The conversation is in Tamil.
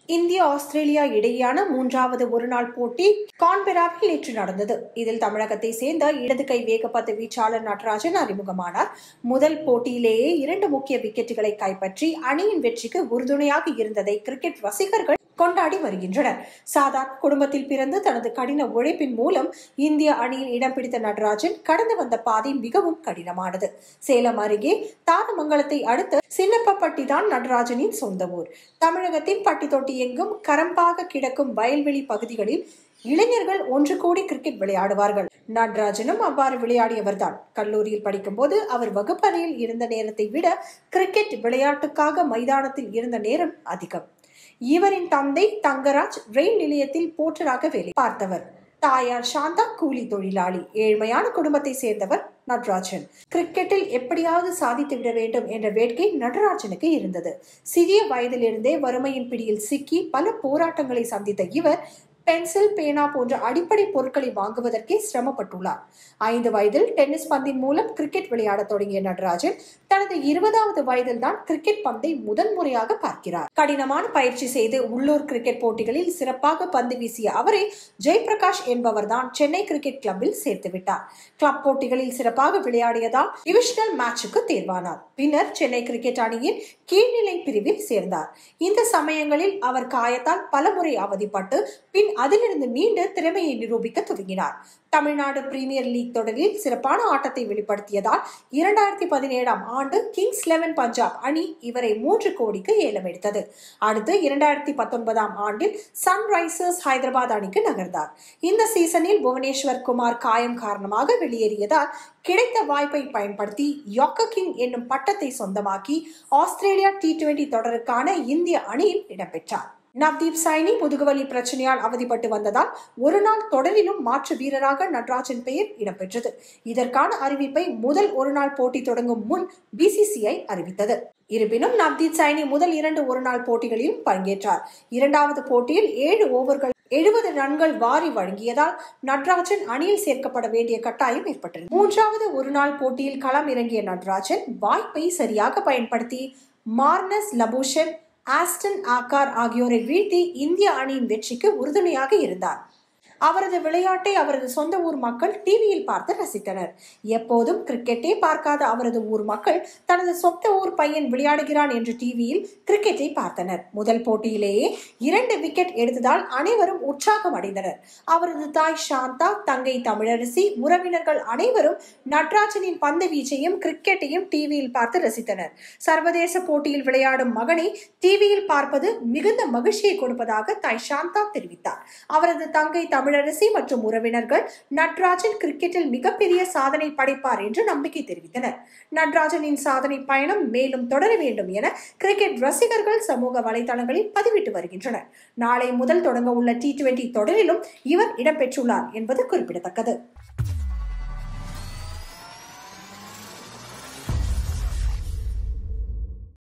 இந்தியா ஆஸ்திரேலியா இடையேயான மூன்றாவது ஒருநாள் போட்டி கான்பெராவில் நேற்று நடந்தது இதில் தமிழகத்தை சேர்ந்த இடது கை வேகப்பந்து வீச்சாளர் நடராஜன் அறிமுகமானார் முதல் போட்டியிலேயே இரண்டு முக்கிய விக்கெட்டுகளை கைப்பற்றி அணியின் வெற்றிக்கு உறுதுணையாக இருந்ததை கிரிக்கெட் ரசிகர்கள் கொண்டாடி வருகின்றனர் சாதாரண குடும்பத்தில் பிறந்து தனது கடின உழைப்பின் மூலம் இந்திய அணியில் இடம் பிடித்த நடராஜன் கடந்து வந்த பாதை மிகவும் கடினமானது சேலம் அருகே தாரமங்கலத்தை அடுத்து சின்னப்பப்பட்டி தான் நடராஜனின் சொந்த ஊர் தமிழகத்தின் பட்டி தொட்டி எங்கும் கரம்பாக கிடக்கும் வயல்வெளி பகுதிகளில் இளைஞர்கள் ஒன்று கூடி கிரிக்கெட் விளையாடுவார்கள் நடராஜனும் அவ்வாறு விளையாடியவர்தான் கல்லூரியில் படிக்கும்போது அவர் வகுப்பறையில் இருந்த நேரத்தை விட கிரிக்கெட் விளையாட்டுக்காக மைதானத்தில் இருந்த நேரம் அதிகம் இவரின் தந்தை தங்கராஜ் ரயில் நிலையத்தில் போர்ட்டராக வேலை பார்த்தவர் தாயார் சாந்தா கூலி தொழிலாளி ஏழ்மையான குடும்பத்தை சேர்ந்தவர் நடராஜன் கிரிக்கெட்டில் எப்படியாவது சாதித்து விட வேண்டும் என்ற வேட்கை நடராஜனுக்கு இருந்தது சிறிய வயதிலிருந்தே வறுமையின் பிடியில் சிக்கி பல போராட்டங்களை சந்தித்த இவர் பென்சில் பேனா போன்ற அடிப்படை பொருட்களை வாங்குவதற்கே சிரமப்பட்டுள்ளார் ஐந்து வயதில் டென்னிஸ் பந்தின் மூலம் கிரிக்கெட் விளையாட தொடங்கிய நடராஜன் தனது இருபதாவது வயதில் தான் கிரிக்கெட் பந்தை முதன் முறையாக பார்க்கிறார் கடினமான பயிற்சி செய்து உள்ளூர் கிரிக்கெட் போட்டிகளில் சிறப்பாக பந்து வீசிய அவரை ஜெயபிரகாஷ் என்பவர் தான் சென்னை கிரிக்கெட் கிளப்பில் சேர்த்து விட்டார் கிளப் போட்டிகளில் சிறப்பாக விளையாடியதால் டிவிஷனல் மேட்சுக்கு தேர்வானார் பின்னர் சென்னை கிரிக்கெட் அணியின் கீழ்நிலை பிரிவில் சேர்ந்தார் இந்த சமயங்களில் அவர் காயத்தால் பலமுறை அவதிப்பட்டு பின் அதிலிருந்து மீண்டு திறமையை நிரூபிக்க தொடங்கினார் தமிழ்நாடு பிரீமியர் லீக் தொடரில் சிறப்பான ஆட்டத்தை வெளிப்படுத்தியதால் இரண்டாயிரத்தி பதினேழாம் ஆண்டு கிங்ஸ் லெவன் பஞ்சாப் அணி இவரை மூன்று கோடிக்கு ஏலம் எடுத்தது அடுத்து இரண்டாயிரத்தி பத்தொன்பதாம் ஆண்டில் சன்ரைசர்ஸ் ஹைதராபாத் அணிக்கு நகர்ந்தார் இந்த சீசனில் புவனேஸ்வர் குமார் காயம் காரணமாக வெளியேறியதால் கிடைத்த வாய்ப்பை பயன்படுத்தி யொக்க கிங் என்னும் பட்டத்தை சொந்தமாக்கி ஆஸ்திரேலியா டி டுவெண்டி தொடருக்கான இந்திய அணியில் இடம்பெற்றார் நவ்தீப் சைனி முதுகுவலி பிரச்சனையால் அவதிப்பட்டு வந்ததால் ஒரு நாள் தொடரிலும் மாற்று வீரராக நடராஜன் பெயர் இடம்பெற்றது இதற்கான அறிவிப்பை முதல் ஒருநாள் போட்டி தொடங்கும் முன் பிசிசிஐ அறிவித்தது இருப்பினும் நவ்தீப் சைனி முதல் இரண்டு ஒருநாள் போட்டிகளிலும் பங்கேற்றார் இரண்டாவது போட்டியில் ஏழு ஓவர்கள் எழுபது ரன்கள் வாரி வழங்கியதால் நடராஜன் அணியில் சேர்க்கப்பட வேண்டிய கட்டாயம் ஏற்பட்டது மூன்றாவது ஒருநாள் போட்டியில் களம் இறங்கிய நடராஜன் வாய்ப்பை சரியாக பயன்படுத்தி மார்னஸ் லபூஷன் ஆஸ்டன் ஆக்கார் ஆகியோரை வீழ்த்தி இந்திய அணியின் வெற்றிக்கு உறுதுணையாக இருந்தார் அவரது விளையாட்டை அவரது சொந்த ஊர் மக்கள் டிவியில் பார்த்து ரசித்தனர் எப்போதும் கிரிக்கெட்டே பார்க்காத அவரது ஊர் மக்கள் தனது சொந்த ஊர் பையன் விளையாடுகிறான் என்று டிவியில் கிரிக்கெட்டை பார்த்தனர் முதல் போட்டியிலேயே இரண்டு விக்கெட் எடுத்ததால் அனைவரும் உற்சாகம் அடைந்தனர் அவரது தாய் சாந்தா தங்கை தமிழரசி உறவினர்கள் அனைவரும் நட்ராஜனின் பந்து வீச்சையும் கிரிக்கெட்டையும் டிவியில் பார்த்து ரசித்தனர் சர்வதேச போட்டியில் விளையாடும் மகனை டிவியில் பார்ப்பது மிகுந்த மகிழ்ச்சியை கொடுப்பதாக தாய் சாந்தா தெரிவித்தார் அவரது தங்கை தமிழ் தமிழரசி மற்றும் உறவினர்கள் நட்ராஜன் கிரிக்கெட்டில் மிகப்பெரிய சாதனை படைப்பார் என்று நம்பிக்கை தெரிவித்தனர் நட்ராஜனின் சாதனை பயணம் மேலும் தொடர வேண்டும் என கிரிக்கெட் ரசிகர்கள் சமூக வலைதளங்களில் பதிவிட்டு வருகின்றனர் நாளை முதல் தொடங்க உள்ள டி டுவெண்டி தொடரிலும் இவர் இடம்பெற்றுள்ளார் என்பது குறிப்பிடத்தக்கது